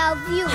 love you.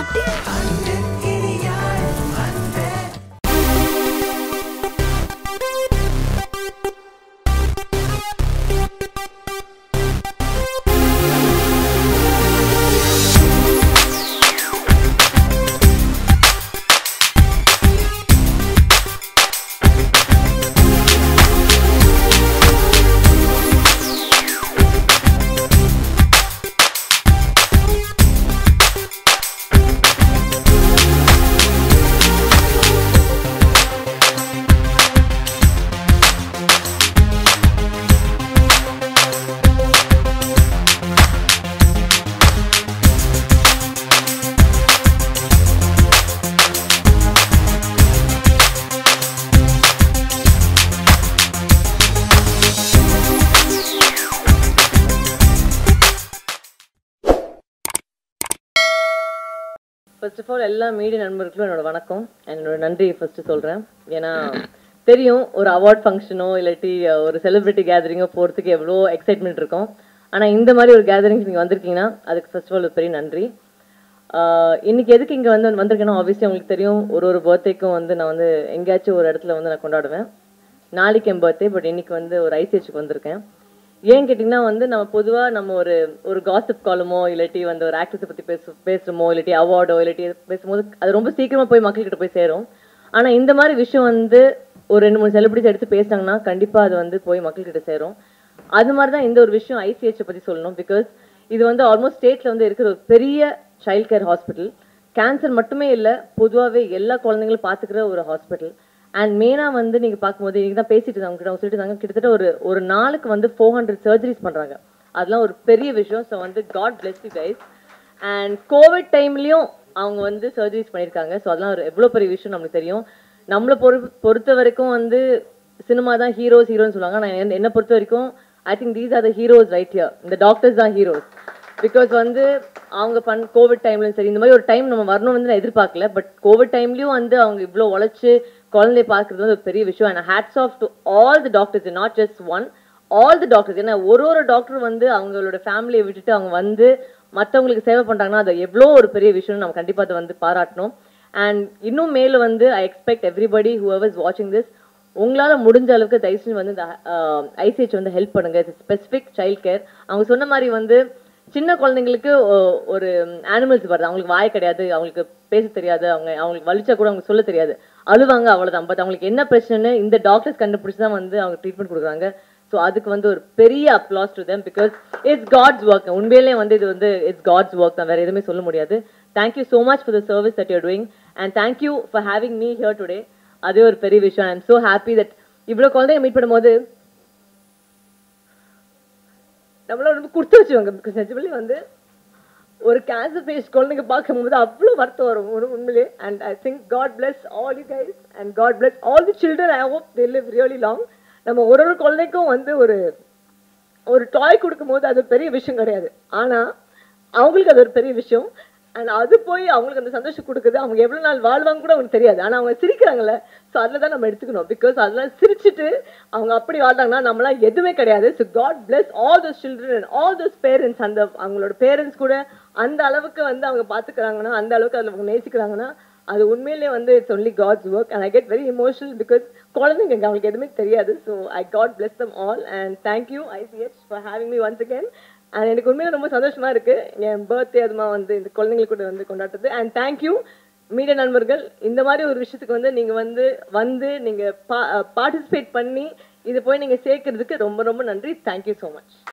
First of all எல்லா media நண்பர்களுக்கும் என்னோட வணக்கம் என்னோட நன்றி ஃபர்ஸ்ட் சொல்றேன் ஏன்னா தெரியும் ஒரு அவார்ட் ஃபங்க்ஷனோ இல்லாட்டி அஹ், ஒரு செலிபிரிட்டி கேதரிங்கோ போகிறதுக்கு எவ்வளோ எக்ஸைட்மெண்ட் இருக்கும் ஆனால் இந்த மாதிரி ஒரு கேதரிங்ஸ் நீங்கள் வந்திருக்கீங்கன்னா அதுக்கு ஃபர்ஸ்ட் ஆஃப் ஆல் ஒரு பெரிய நன்றி ஆஹ், இன்னைக்கு எதுக்கு இங்கே வந்து வந்திருக்கேன்னா ஆப்வியஸ்லி உங்களுக்கு தெரியும் ஒரு ஒரு பர்த்டேக்கும் வந்து நான் வந்து எங்கேயாச்சும் ஒரு இடத்துல வந்து நான் கொண்டாடுவேன் நாளைக்கு என் பர்த்டே பட் இன்னைக்கு வந்து ஒரு ஐசிஹெச்சுக்கு வந்திருக்கேன் ஏன் கேட்டிங்கன்னா வந்து நம்ம பொதுவாக நம்ம ஒரு ஒரு காசிப் காலமோ இல்லாட்டி வந்து ஒரு ஆக்ட்ரஸை பற்றி பேச பேசுகிறோமோ இல்லாட்டி அவார்டோ இல்லாட்டி பேசும்போது அது ரொம்ப சீக்கிரமாக போய் மக்கள்கிட்ட போய் சேரும் ஆனால் இந்த மாதிரி விஷயம் வந்து ஒரு ரெண்டு மூணு செலிபிரிட்டிஸ் எடுத்து பேசினாங்கன்னா கண்டிப்பாக அது வந்து போய் மக்கள்கிட்ட சேரும் அது மாதிரி தான் இந்த ஒரு விஷயம் ஐசிஹெச்சை பற்றி சொல்லணும் பிகாஸ் இது வந்து ஆல்மோஸ்ட் ஸ்டேட்டில் வந்து இருக்கிற ஒரு பெரிய சைல்ட் கேர் ஹாஸ்பிட்டல் கேன்சர் மட்டுமே இல்லை பொதுவாகவே எல்லா குழந்தைங்களும் பார்த்துக்கிற ஒரு ஹாஸ்பிட்டல் அண்ட் மெயினாக வந்து நீங்கள் பார்க்கும்போது இன்றைக்கி தான் பேசிட்டு இருந்தாங்க கிட்ட அவங்க சொல்லிட்டு இருந்தாங்க கிட்டத்தட்ட ஒரு ஒரு நாளுக்கு வந்து ஃபோர் ஹண்ட்ரட் சர்ஜரிஸ் பண்ணுறாங்க அதெல்லாம் ஒரு பெரிய விஷயம் ஸோ வந்து God bless you guys and COVID டைம்லேயும் அவங்க வந்து சர்ஜரிஸ் பண்ணியிருக்காங்க ஸோ அதெல்லாம் ஒரு எவ்வளோ பெரிய விஷயம் நம்மளுக்கு தெரியும் நம்மளை பொறு பொறுத்த வரைக்கும் வந்து சினிமா தான் ஹீரோஸ் ஹீரோன்னு சொல்லுவாங்க நான் என்ன- என்னை பொறுத்த வரைக்கும் I think these are the heroes right here இந்த டாக்டர்ஸ் தான் ஹீரோஸ் பிகாஸ் வந்து அவங்க பண் கோவிட் டைம்லையும் சரி இந்த மாதிரி ஒரு டைம் நம்ம வரணும் வந்து நான் எதிர்பார்க்கல பட் கோவிட் டைம்லயும் வந்து அவங்க இவ்வளோ உழைச்சு குழந்தைய பார்க்கறது வந்து ஒரு பெரிய விஷயம் and hats off to all the doctors not just one all the doctors ஏன்னா ஒரு ஒரு டாக்டர் வந்து அவங்களோட ஃபேமிலியை விட்டுட்டு அவங்க வந்து மற்றவங்களுக்கு சேவை பண்ணுறாங்கன்னா அது எவ்வளோ ஒரு பெரிய விஷயம் நம்ம கண்டிப்பாக அதை வந்து பாராட்டணும் அண்ட் இன்னும் மேல வந்து I expect everybody whoever's வாட்சிங் திஸ் உங்களால முடிஞ்ச அளவுக்கு தயவு செஞ்சு வந்து இந்த ஐசிஹெச் வந்து ஹெல்ப் பண்ணுங்க ஸ்பெசிஃபிக் சைல்ட் கேர் அவங்க சொன்ன மாதிரி வந்து சின்ன குழந்தைங்களுக்கு ஒ- ஒரு அனிமல்ஸ் வருது அவங்களுக்கு வாய் கிடையாது அவங்களுக்கு பேச தெரியாது அவங்க அவங்களுக்கு வலிச்சா கூட அவங்க சொல்ல தெரியாது அழுவாங்க அவ்வளவுதான் பட் அவங்களுக்கு என்ன பிரச்சனைன்னு இந்த டாக்டர்ஸ் கண்டுபிடிச்சு தான் வந்து அவங்க ட்ரீட்மெண்ட் கொடுக்குறாங்க ஸோ அதுக்கு வந்து ஒரு பெரிய applause to them because it's God's work உண்மையிலேயே வந்து இது வந்து இட்ஸ் காட்ஸ் ஒர்க் தான் வேற எதுவுமே சொல்ல முடியாது thank you so much for the service that you're doing and thank you for having me here today அதே ஒரு பெரிய விஷயம் I am so happy that இவ்வளோ குழந்தைங்க மீட் பண்ணும்போது நம்மள ரொம்ப கொடுத்து வச்சுவாங்க பிகாஸ் நிஜமலி வந்து ஒரு கேன்சர் பேஷ் குழந்தைங்க பார்க்கும்போது அவ்வளோ வருத்தம் வரும் ஒரு உண்மையிலே and I think God bless all you guys and God bless all the children I hope they live really long நம்ம ஒரு ஒரு குழந்தைக்கும் வந்து ஒரு ஒரு டாய் கொடுக்கும்போது அது ஒரு பெரிய விஷயம் கிடையாது ஆனா அவங்களுக்கு அது ஒரு பெரிய விஷயம் அண்ட் அது போய் அவங்களுக்கு அந்த சந்தோஷம் கொடுக்குது அவங்க எவ்வளவு நாள் வாழ்வாங்க கூட அவங்களுக்கு தெரியாது ஆனா அவங்க சிரிக்கிறாங்கல்ல ஸோ அதில் தான் நம்ம எடுத்துக்கணும் பிகாஸ் அதெல்லாம் சிரிச்சிட்டு அவங்க அப்படி வாழ்றாங்கன்னா நம்மளாம் எதுவுமே கிடையாது so God bless all those children and all those parents அந்த அவங்களோட பேரண்ட்ஸ் கூட அந்த அளவுக்கு வந்து அவங்க பார்த்துக்கிறாங்கன்னா அந்த அளவுக்கு அதில் அவங்க நேசிக்கிறாங்கன்னா அது உண்மையிலேயே வந்து it's only God's work and I get very emotional because குழந்தைங்க அவங்களுக்கு எதுவுமே தெரியாது so I God bless them all and thank you ICH for having me once again and எனக்கு உண்மையில ரொம்ப சந்தோஷமா இருக்கு என் பர்த்டே அதுமா வந்து இந்த குழந்தைங்களுக்கு கூட வந்து கொண்டாடுறது அண்ட் தேங்க்யூ மீடியா நண்பர்கள் இந்த மாதிரி ஒரு விஷயத்துக்கு வந்து நீங்க வந்து வந்து நீங்க பார்ட்டிசிபேட் பண்ணி இது போய் நீங்க சேர்க்கறதுக்கு ரொம்ப ரொம்ப நன்றி தேங்க்யூ ஸோ மச்